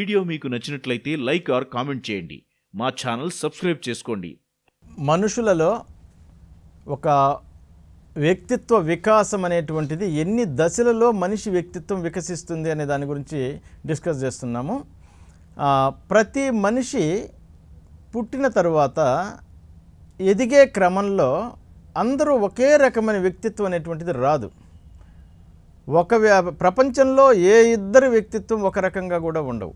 video మీకు నచ్చినట్లయితే like are comment చేయండి మా ఛానల్ సబ్స్క్రైబ్ చేసుకోండి మనుషులలో ఒక వ్యక్తిత్వ వికాసం అనేటువంటిది ఎన్ని దశలలో మనిషి వ్యక్తిత్వం వికసిస్తుంది అనే దాని గురించి డిస్కస్ చేస్తున్నాము ఆ, ప్రతి మనిషి పుట్టిన తరువాత ఎదిగే క్రమంలో అందరూ ఒకే రకమైన వ్యక్తిత్వం అనేటువంటిది రాదు ఒక వ్య- ప్రపంచంలో ఏ ఇద్దరి వ్యక్తిత్వం ఒక రకంగా కూడా ఉండవు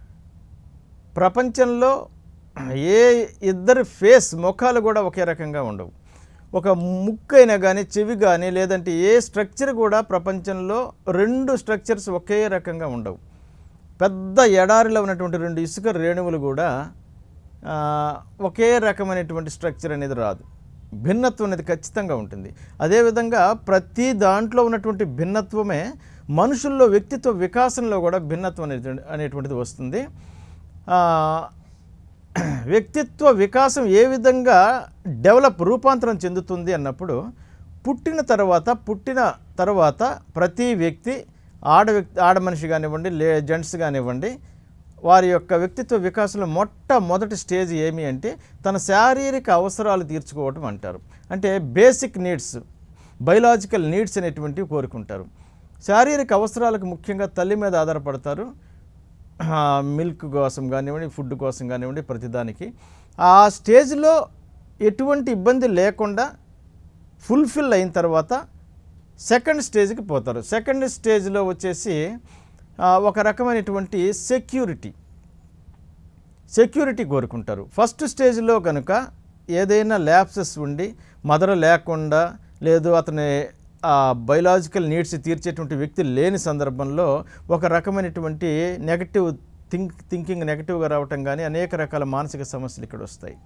ప్రపంచంలో ఏ ఇద్దరి ఫేస్ ముఖాలు కూడా ఒకే రకంగా ఉండవు ఒక ముక్కు అయినా కానీ చెవి కానీ లేదంటే ఏ స్ట్రక్చర్ కూడా ప్రపంచంలో రెండు స్ట్రక్చర్స్ ఒకే రకంగా ఉండవు పెద్ద ఎడారిలో ఉన్నటువంటి రెండు ఇసుక రేణువులు కూడా ఆ, ఒకే రకమైనటువంటి స్ట్రక్చర్ అనేది రాదు భిన్నత్వం అనేది ఖచ్చితంగా ఉంటుంది అదేవిధంగా ప్రతి దాంట్లో ఉన్నటువంటి భిన్నత్వమే మనుషుల్లో వ్యక్తిత్వ వికాసంలో కూడా భిన్నత్వం అనేది అనేటువంటిది వస్తుంది ఆ, వ్యక్తిత్వ వికాసం ఏ విధంగా డెవలప్ రూపాంతరం చెందుతుంది అన్నప్పుడు పుట్టిన తర్వాత పుట్టిన తర్వాత ప్రతి వ్యక్తి ఆడ వ్యక్తి ఆడ మనిషి కానివ్వండి లే జెంట్స్ కానివ్వండి వారి యొక్క వ్యక్తిత్వ వికాసంలో మొట్టమొదటి స్టేజ్ ఏమి అంటే తన శారీరక అవసరాలు తీర్చుకోవటం అంటారు అంటే బేసిక్ నీడ్స్ బయలాజికల్ నీడ్స్ అనేటువంటివి కోరుకుంటారు శారీరక అవసరాలకు ముఖ్యంగా తల్లి మీద ఆధారపడతారు ఆ, మిల్క్ కోసం కానివ్వండి ఫుడ్ కోసం కానివ్వండి ప్రతిదానికి ఆ స్టేజ్లో ఎటువంటి ఇబ్బంది లేకుండా ఫుల్ఫిల్ అయిన తర్వాత సెకండ్ స్టేజ్కి పోతారు సెకండ్ స్టేజ్లో వచ్చేసి ఆ, ఒక రకమైనటువంటి సెక్యూరిటీ సెక్యూరిటీ కోరుకుంటారు ఫస్ట్ స్టేజ్లో కనుక ఏదైనా ల్యాప్సెస్ ఉండి మదర్ లేకుండా లేదు అతని బయలాజికల్ నీడ్స్ తీర్చేటువంటి వ్యక్తి లేని సందర్భంలో ఒక రకమైనటువంటి నెగటివ్ థింక్ థింకింగ్ నెగటివ్గా రావటం కానీ అనేక రకాల మానసిక సమస్యలు ఇక్కడ వస్తాయి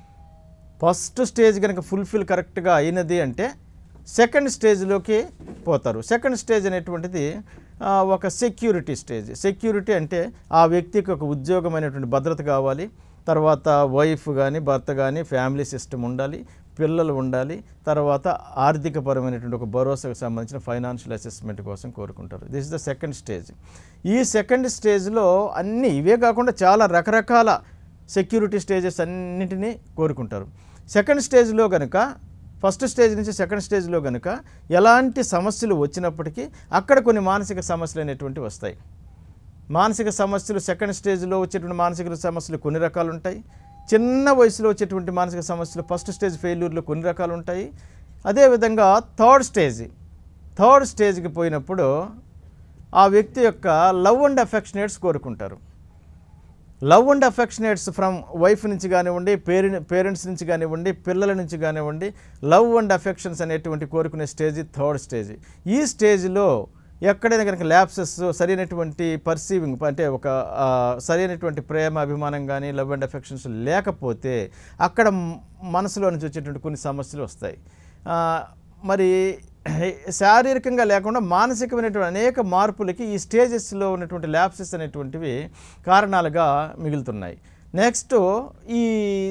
ఫస్ట్ స్టేజ్ కనుక ఫుల్ఫిల్ కరెక్ట్గా అయినది అంటే సెకండ్ స్టేజ్లోకి పోతారు సెకండ్ స్టేజ్ అనేటువంటిది ఆ, ఒక సెక్యూరిటీ స్టేజ్ సెక్యూరిటీ అంటే ఆ వ్యక్తికి ఒక ఉద్యోగమైనటువంటి భద్రత కావాలి తర్వాత వైఫ్ కానీ భర్త కానీ ఫ్యామిలీ సిస్టమ్ ఉండాలి పిల్లలు ఉండాలి తర్వాత ఆర్థికపరమైనటువంటి ఒక భరోసాకు సంబంధించిన ఫైనాన్షియల్ అసెస్మెంట్ కోసం కోరుకుంటారు this is the second stage ఈ సెకండ్ స్టేజ్లో అన్నీ ఇవే కాకుండా చాలా రకరకాల సెక్యూరిటీ స్టేజెస్ అన్నింటినీ కోరుకుంటారు సెకండ్ స్టేజ్లో కనుక ఫస్ట్ స్టేజ్ నుంచి సెకండ్ స్టేజ్లో కనుక ఎలాంటి సమస్యలు వచ్చినప్పటికీ అక్కడ కొన్ని మానసిక సమస్యలు అనేటువంటివి వస్తాయి మానసిక సమస్యలు సెకండ్ స్టేజ్లో వచ్చేటువంటి మానసిక సమస్యలు కొన్ని రకాలు ఉంటాయి చిన్న వయసులో వచ్చేటువంటి మానసిక సమస్యలు ఫస్ట్ స్టేజ్ ఫెయిల్యూర్లో కొన్ని రకాలు ఉంటాయి అదేవిధంగా థర్డ్ స్టేజ్ థర్డ్ స్టేజ్కి పోయినప్పుడు ఆ వ్యక్తి యొక్క లవ్ అండ్ అఫెక్షనేట్స్ కోరుకుంటారు love and affectionates from wife నుంచి కానివ్వండి పేరె పేరెంట్స్ నుంచి కానివ్వండి పిల్లల నుంచి కానివ్వండి లవ్ అండ్ అఫెక్షన్స్ అనేటువంటి కోరుకునే స్టేజ్ థర్డ్ స్టేజ్ ఈ స్టేజ్లో ఎక్కడైనా కనుక ల్యాప్సెస్ సరైనటువంటి పర్సీవింగ్ అంటే ఒక ఆ, సరైనటువంటి ప్రేమ అభిమానం కానీ లవ్ అండ్ అఫెక్షన్స్ లేకపోతే అక్కడ మ్- మనసులో నుంచి వచ్చేటువంటి కొన్ని సమస్యలు వస్తాయి ఆ, మరి శారీరకంగా లేకుండా మానసికమైనటువంటి అనేక మార్పులకి ఈ స్టేజెస్లో ఉన్నటువంటి ల్యాప్సెస్ అనేటువంటివి కారణాలుగా మిగులుతున్నాయి నెక్స్ట్ ఈ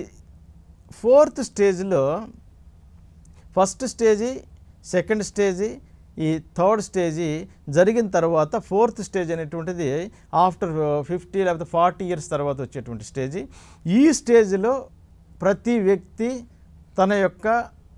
ఫోర్త్ స్టేజ్లో ఫస్ట్ స్టేజీ సెకండ్ స్టేజీ ఈ థర్డ్ స్టేజీ జరిగిన తర్వాత ఫోర్త్ స్టేజ్ అనేటువంటిది ఆఫ్టర్ ఫిఫ్టీ లేకపోతే ఫార్టీ ఇయర్స్ తర్వాత వచ్చేటువంటి స్టేజీ ఈ స్టేజ్లో ప్రతి వ్యక్తి తన యొక్క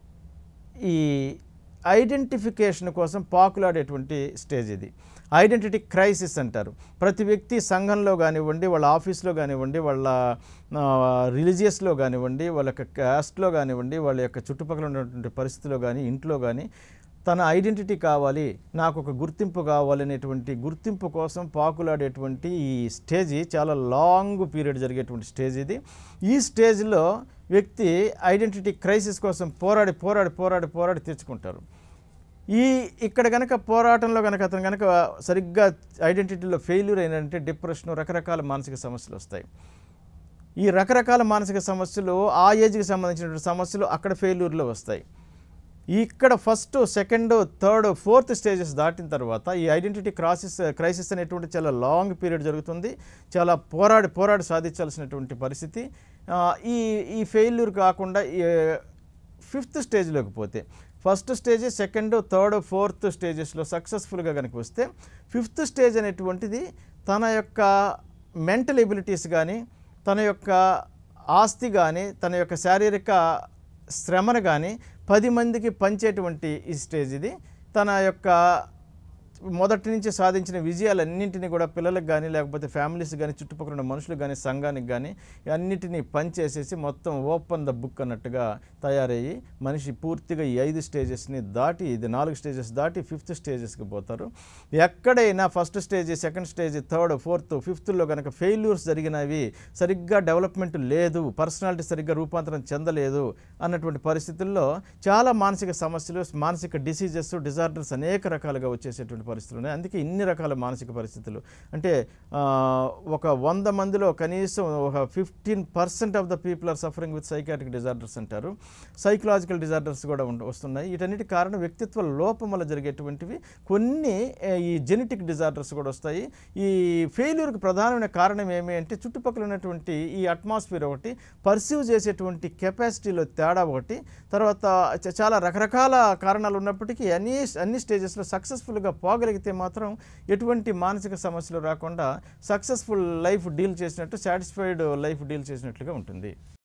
ఈ ఐడెంటిఫికేషన్ కోసం పాకులాడేటువంటి స్టేజ్ ఇది ఐడెంటిటీ క్రైసిస్ అంటారు ప్రతి వ్యక్తి సంఘంలో కానివ్వండి వాళ్ళ ఆఫీస్లో కానివ్వండి వాళ్ళ రిలీజియస్లో కానివ్వండి వాళ్ళ యొక్క క్యాస్ట్లో కానివ్వండి వాళ్ళ యొక్క చుట్టుపక్కల ఉన్నటువంటి పరిస్థితిలో కానీ ఇంట్లో కానీ తన ఐడెంటిటీ కావాలి నాకు ఒక గుర్తింపు కావాలనేటువంటి గుర్తింపు కోసం పాకులాడేటువంటి ఈ స్టేజ్ చాలా లాంగ్ పీరియడ్ జరిగేటువంటి స్టేజ్ ఇది ఈ స్టేజ్లో వ్యక్తి ఐడెంటిటీ క్రైసిస్ కోసం పోరాడి పోరాడి పోరాడి పోరాడి తెచ్చుకుంటారు ఈ ఇక్కడ కనుక పోరాటంలో కనుక అతను కనుక సరిగ్గా ఐడెంటిటీలో ఫెయిల్యూర్ అయినంటే డిప్రెషన్ రకరకాల మానసిక సమస్యలు వస్తాయి ఈ రకరకాల మానసిక సమస్యలు ఆ ఏజ్కి సంబంధించినటువంటి సమస్యలు అక్కడ ఫెయిల్యూర్లో వస్తాయి ఇక్కడ first second third fourth stages దాటిన తర్వాత ఈ ఐడెంటిటీ క్రాసిస్ క్రైసిస్ అనేటువంటి చాలా లాంగ్ పీరియడ్ జరుగుతుంది చాలా పోరాడి పోరాడి సాధించాల్సినటువంటి పరిస్థితి ఆ, ఈ ఈ ఫెయిల్యూర్ కాకుండా ఫిఫ్త్ స్టేజ్లోకి పోతే first stage second third fourth స్టేజెస్లో సక్సెస్ఫుల్గా కనుక వస్తే ఫిఫ్త్ స్టేజ్ అనేటువంటిది తన యొక్క మెంటల్ ఎబిలిటీస్ కానీ తన యొక్క ఆస్తి కానీ తన యొక్క శారీరక శ్రమను కానీ పది మందికి పంచేటువంటి ఈ స్టేజ్ ఇది తన యొక్క మొదటి నుంచి సాధించిన విజయాలన్నింటినీ కూడా పిల్లలకు కానీ లేకపోతే ఫ్యామిలీస్ కానీ చుట్టుపక్కల ఉన్న మనుషులకు కానీ సంఘానికి కానీ అన్నిటినీ పనిచేసేసి మొత్తం ఓపెన్ ద బుక్ అన్నట్టుగా తయారయ్యి మనిషి పూర్తిగా ఈ ఐదు స్టేజెస్ని దాటి ఇది నాలుగు స్టేజెస్ దాటి ఫిఫ్త్ స్టేజెస్కి పోతారు ఎక్కడైనా first stage second stage third fourth ఫిఫ్త్లో కనుక ఫెయిల్యూర్స్ జరిగినవి సరిగ్గా డెవలప్మెంట్ లేదు పర్సనాలిటీ సరిగ్గా రూపాంతరం చెందలేదు అన్నటువంటి పరిస్థితుల్లో చాలా మానసిక సమస్యలు మానసిక డిసీజెస్ డిజార్డర్స్ అనేక రకాలుగా వచ్చేసేటువంటి పరిస్థితులు ఉన్నాయి అందుకే ఇన్ని రకాల మానసిక పరిస్థితులు అంటే ఆ, ఒక వంద మందిలో కనీసం ఒక fifteen percent of the people are suffering with psychiatric disorders అంటారు సైకలాజికల్ డిజార్డర్స్ కూడా ఉండ- వస్తున్నాయి వీటన్నిటి కారణం వ్యక్తిత్వ లోపం వల్ల జరిగేటువంటివి కొన్ని ఏ, ఈ జెనెటిక్ డిజార్డర్స్ కూడా వస్తాయి ఈ ఫెయిల్యూర్కి ప్రధానమైన కారణం ఏమి అంటే చుట్టుపక్కల ఉన్నటువంటి ఈ అట్మాస్ఫియర్ ఒకటి పర్సీవ్ చేసేటువంటి కెపాసిటీలో తేడా ఒకటి తర్వాత చ- చాలా రకరకాల కారణాలు ఉన్నప్పటికీ అన్ని అన్ని స్టేజెస్లో సక్సెస్ఫుల్గా పోగలిగితే మాత్రం ఎటువంటి మానసిక సమస్యలు రాకుండా సక్సెస్ఫుల్ లైఫ్ డీల్ చేసినట్టు సాటిస్ఫైడ్ లైఫ్ డీల్ చేసినట్లుగా ఉంటుంది